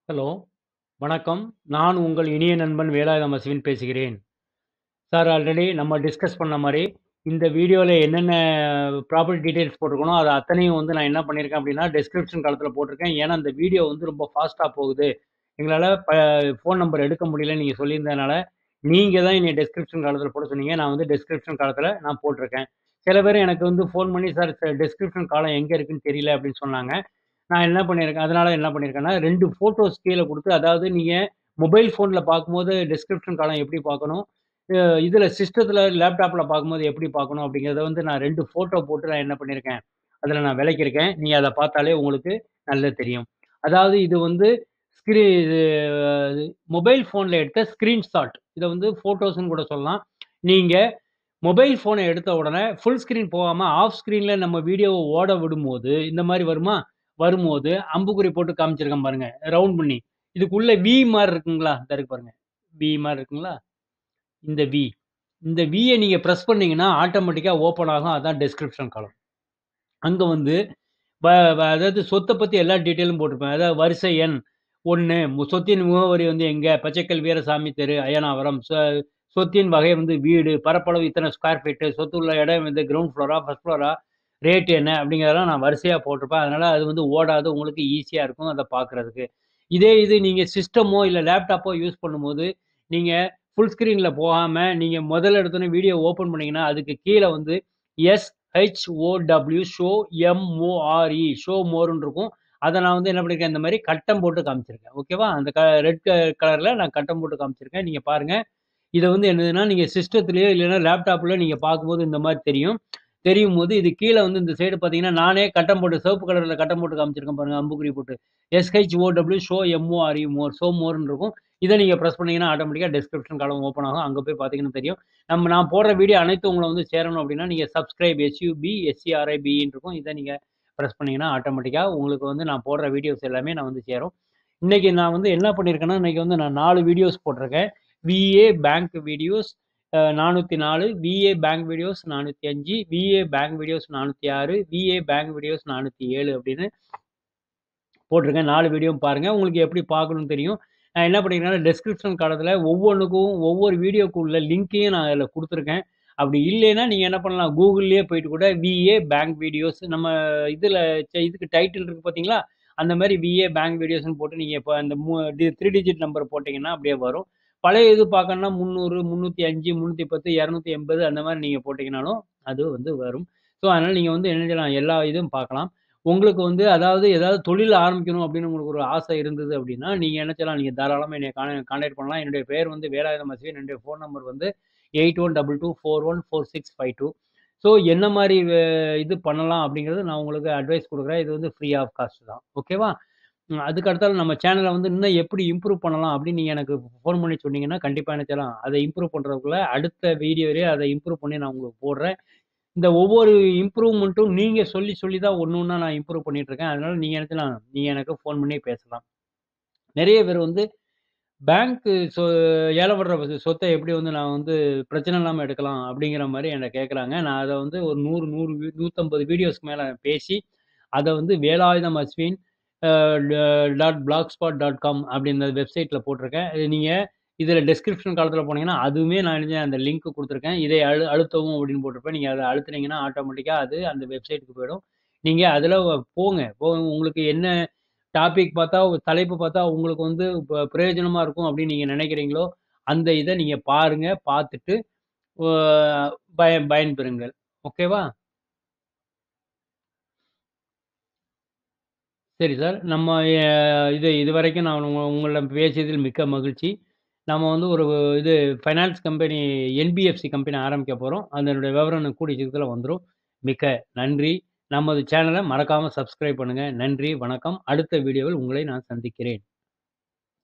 Hello. வணக்கம். நான் உங்கள் இனிய நண்பன் வேலாயுதம் அஸ்வின் பேசுகிறேன். சார் ஆல்ரெடி நம்ம டிஸ்கஸ் பண்ண மாரி, இந்த வீடியோல என்னென்ன ப்ராப்பர்ட்டி டீட்டெயில்ஸ் போட்டிருக்கனோ, அது அத்தனையும் வந்து நான் என்ன பண்ணியிருக்கேன் அப்டின்னா, டிஸ்கிரிப்ஷன் காலத்தில போட்டிருக்கேன். ஏன்னா, இந்த வீடியோ வந்து ரொம்ப ஃபாஸ்ட்டா போகுது. எங்களால ப ஃபோன் நம்பர் எடுக்க முடியலன்னு நீங்க சொல்லியிருந்ததுனால, நீங்க தான் என்னைய டிஸ்கிரிப்ஷன் காலத்தில போட சொன்னீங்க. நான் வந்து டிஸ்கிரிப்ஷன் காலத்தில நான் போட்டிருக்கேன். சில பேர் எனக்கு வந்து ஃபோன் பண்ணி, "சார் ச டிஸ்கிரிப்ஷன் காலம் எங்க இருக்குன்னு தெரியல" அப்டின்னு சொன்னாங்க. நான் என்ன பண்ணியிருக்கேன் அதனால என்ன பண்ணியிருக்கேன்னா, 2 ஃபோட்டோஸ் கீழ குடுத்து, அதாவது நீங்க மொபைல் ஃபோன்ல பார்க்கும்போது டிஸ்கிரிப்ஷன் காலம் எப்படி பார்க்கணும்? அ இதுல சிஸ்டத்தில, லேப்டாப்ல பார்க்கும்போது எப்படி பார்க்கணும்? அப்டிங்கிறத வந்து நான் 2 ஃபோட்டோ போட்டு நான் என்ன பண்ணியிருக்கேன், அதில நான் விளக்கியிருக்கேன். நீங்க அத பார்த்தாலே உங்களுக்கு நல்லா தெரியும். அதாவது இது வந்து ஸ்க்ரீ இது மொபைல் ஃபோன்ல எடுத்த ஸ்கிரீன்ஷாட். இத வந்து ஃபோட்டோஸ்ன்னு கூட சொல்லலாம். நீங்க மொபைல் ஃபோன எடுத்த உடனே ஃபுல் ஸ்க்ரீன் போகாம, ஆஃப் ஸ்க்ரீன்ல நம்ம வீடியோவ ஓட விடும்போது, இந்த மாரி வருமா? வரும்போது அம்புக்குறி போட்டு காமிச்சிருக்கேன் பாருங்க. ரவுண்ட் பண்ணி. இதுக்குள்ள வி மாரி இருக்குங்களா? இந்த இருக்கு பாருங்க. வி மாரி இருக்குங்களா? இந்த வி. இந்த விய நீங்க பிரஸ் பண்ணீங்கன்னா, ஆட்டோமேட்டிக்கா ஓப்பன் ஆகும். அதான் டிஸ்கிரிப்ஷன் காலம். அங்க வந்து வ வ அதாவது சொத்த பத்தி எல்லா டீட்டெயிலும் போட்டிருப்பேன். அதாவது வரிசை எண் 1 சொத்தின் முகவரி வந்து எங்க? பச்சைக்கல் வீரசாமி தெரு, அய்யனாவரம். சொ சொத்தின் வகை வந்து வீடு, பரப்பளவு இத்தன ஸ்கொயர் ஃபீட், சொத்து உள்ள இடம் வந்து கிரவுண்ட் ஃப்ளோரா, ஃபர்ஸ்ட் ஃப்ளோரா, ரேட் என்ன? அப்டிங்கிறதெல்லாம் நான் வரிசையா போட்டிருப்பேன். அதனால அது வந்து ஓடாது. உங்களுக்கு ஈஸியா இருக்கும் அத பார்க்கறதுக்கு. இதே இது நீங்க சிஸ்டமோ, இல்ல லேப்டாப்போ யூஸ் பண்ணும்போது, நீங்க ஃபுல் ஸ்க்ரீன்ல போகாம, நீங்க முதல்ல எடுத்தோனே வீடியோ ஓப்பன் பண்ணீங்கன்னா, அதுக்கு கீழ வந்து எஸ்-ஹெச்-ஓ-டபிள்யூ ஷோ எம்-ஓ-ஆர்-இ ஷோ மோர்ன்னு இருக்கும். அத நான் வந்து என்ன பண்ணியிருக்கேன், இந்த மாரி கட்டம் போட்டு காமிச்சிருக்கேன். ஓகேவா? அந்த க ரெட் க கலர்ல நான் கட்டம் போட்டு காமிச்சிருக்கேன். நீங்க பாருங்க. இத வந்து என்னதுன்னா, நீங்க சிஸ்டத்திலயோ இல்லன்னா லேப்டாப்லயோ நீங்க பார்க்கும்போது இந்த மாரி தெரியும். தெரியும்போது இது கீழ வந்து இந்த சைடு பார்த்தீங்கன்னா, நானே கட்டம் போட்டு சிவப்பு கலர்ல கட்டம் போட்டு காமிச்சிருக்கேன் பாருங்க. அம்புக்குறி போட்டு. எஸ்-ஹெச்-ஓ-டபிள்யூ ஷோ எம்-ஓ-ஆர்-இ மோர் ஷோ மோர்ன்னு இருக்கும். இத நீங்க பிரஸ் பண்ணீங்கன்னா, ஆட்டோமேட்டிக்கா டிஸ்கிரிப்ஷன் காலம் ஓப்பன் ஆகும். அங்க போய் பார்த்தீங்கன்னா தெரியும். நம்ம நான் போடுற வீடியோ அனைத்தும் உங்கள வந்து சேரணும் அப்டின்னா, நீங்க சப்ஸ்கிரைப் எஸ்-யு-பி எஸ்-சி-ஆர்-ஐ-பி-ன்னு இருக்கும். இத நீங்க பிரஸ் பண்ணீங்கன்னா, ஆட்டோமேட்டிக்கா உங்களுக்கு வந்து நான் போடுற வீடியோஸ் எல்லாமே நான் வந்து சேரும். இன்னைக்கு நான் வந்து என்ன பண்ணியிருக்கேன்னா, இன்னைக்கு வந்து நான் 4 வீடியோஸ் போட்டிருக்கேன். வி-ஏ பேங்க் வீடியோஸ் அ 404, VA bank videos 405, VA bank videos 406, VA bank videos 407 அப்டின்னு போட்டிருக்கேன். 4 வீடியோவும் பாருங்க. உங்களுக்கு எப்படி பார்க்கணும்னு தெரியும். நான் என்ன பண்ணியிருக்கேன்னா, டிஸ்கிரிப்ஷன் காலத்தில ஒவ்வொன்னுக்கும், ஒவ்வொரு வீடியோக்கு உள்ள லிங்க்கையும் நான் அதில குடுத்துருக்கேன். அப்டி இல்லைன்னா, நீங்க என்ன பண்ணலாம், கூகுள்லயே போயிட்டு கூட வி-ஏ பேங்க் வீடியோஸ் நம்ம இதுல ச இதுக்கு டைட்டில் இருக்கு பார்த்தீங்களா? அந்த மாரி வி-ஏ பேங்க் வீடியோஸ்ன்னு போட்டு நீங்க இப்ப அந்த மு டி 3 டிஜிட் நம்பர் போட்டீங்கன்னா, அப்டியே வரும். பழைய இது பார்க்கணும்னா 300, 305, 310, 280 அந்த மாரி நீங்க போட்டீங்கனாலும், அது வந்து வரும். ஸோ, அதனால நீங்க வந்து என்ன செய்யலாம், எல்லா இதுவும் பார்க்கலாம். உங்களுக்கு வந்து அதாவது ஏதாவது தொழில் ஆரம்பிக்கணும் அப்டின்னு உங்களுக்கு ஒரு ஆசை இருந்தது அப்டின்னா, நீங்க என்ன செய்யலாம், நீங்க தாராளமா என்னைய கான் கான்டாக்ட் பண்ணலாம். என்னுடைய பெயர் வந்து வேலாயுதம் அஸ்வின். என்னுடைய ஃபோன் நம்பர் வந்து 8122414652. ஸோ, என்ன மாரி வே இது பண்ணலாம் அப்டிங்கிறது நான் உங்களுக்கு அட்வைஸ் குடுக்குறேன். இது வந்து ஃப்ரீ ஆஃப் காஸ்ட் தான். ஓகேவா? ம் அதுக்கு அடுத்தால நம்ம சேனல வந்து இன்னும் எப்படி இம்ப்ரூவ் பண்ணலாம் அப்டின்னு நீங்க எனக்கு ஃபோன் பண்ணி சொன்னீங்கன்னா, கண்டிப்பா என்ன செய்யலாம், அத இம்ப்ரூவ் பண்றதுக்குள்ள அடுத்த வீடியோலயே அத இம்ப்ரூவ் பண்ணி நான் உங்களுக்கு போடுறேன். இந்த ஒவ்வொரு இம்ப்ரூவ்மென்ட்டும் நீங்க சொல்லி சொல்லி தான் ஒண்ணு ஒண்ணா நான் இம்ப்ரூவ் பண்ணிட்டு இருக்கேன். அதனால நீங்க என்ன செய்யலாம், நீங்க எனக்கு ஃபோன் பண்ணி பேசலாம். நெறைய பேர் வந்து பேங்க் சொ ஏலம் விடுற சொத்த எப்படி வந்து நான் வந்து பிரச்சனை இல்லாம எடுக்கலாம் அப்டிங்கிற மாரி என்ட்ட கேட்கறாங்க. நான் அத வந்து ஒரு 100, 100 வீ 150 வீடியோஸ்க்கு மேல பேசி, அத வந்து வேலாயுதம் அஸ்வின் அ ட dot black spot dot com அப்டின்ற வெப்சைட்ல போட்டிருக்கேன். இது நீங்க இதுல டிஸ்கிரிப்ஷன் காலத்தில போனீங்கன்னா, அதுவுமே நான் என்ன அந்த லிங்க் குடுத்துருக்கேன். இதை அழு அழுத்தவும் அப்டின்னு போட்டிருப்பேன். நீங்க அத அழுத்துனீங்கன்னா, ஆட்டோமேட்டிக்கா அது அந்த வெப்சைட்க்கு போயிடும். நீங்க அதுல போங்க. போ உங்களுக்கு என்ன டாபிக் பார்த்தா, தலைப்பு பார்த்தா உங்களுக்கு வந்து ப பிரயோஜனமா இருக்கும் அப்டின்னு நீங்க நெனைக்கிறீங்களோ, அந்த இத நீங்க பாருங்க. பார்த்துட்டு ஒ பய பயன்பெறுங்கள். ஓகேவா? சரி சார். நம்ம எ இது இதுவரைக்கும் நான் உங்க உங்களிடம் பேசியதில் மிக்க மகிழ்ச்சி. நம்ம வந்து ஒரு இது ஃபைனான்ஸ் கம்பெனி என்பிஎஃப்சி கம்பெனி ஆரம்பிக்க போறோம். அதனுடைய விவரம் கூடிய சீக்கிரத்தில வந்துரும். மிக்க நன்றி. நமது சேனல மறக்காம சப்ஸ்கிரைப் பண்ணுங்க. நன்றி, வணக்கம். அடுத்த வீடியோவில் உங்களை நான் சந்திக்கிறேன்.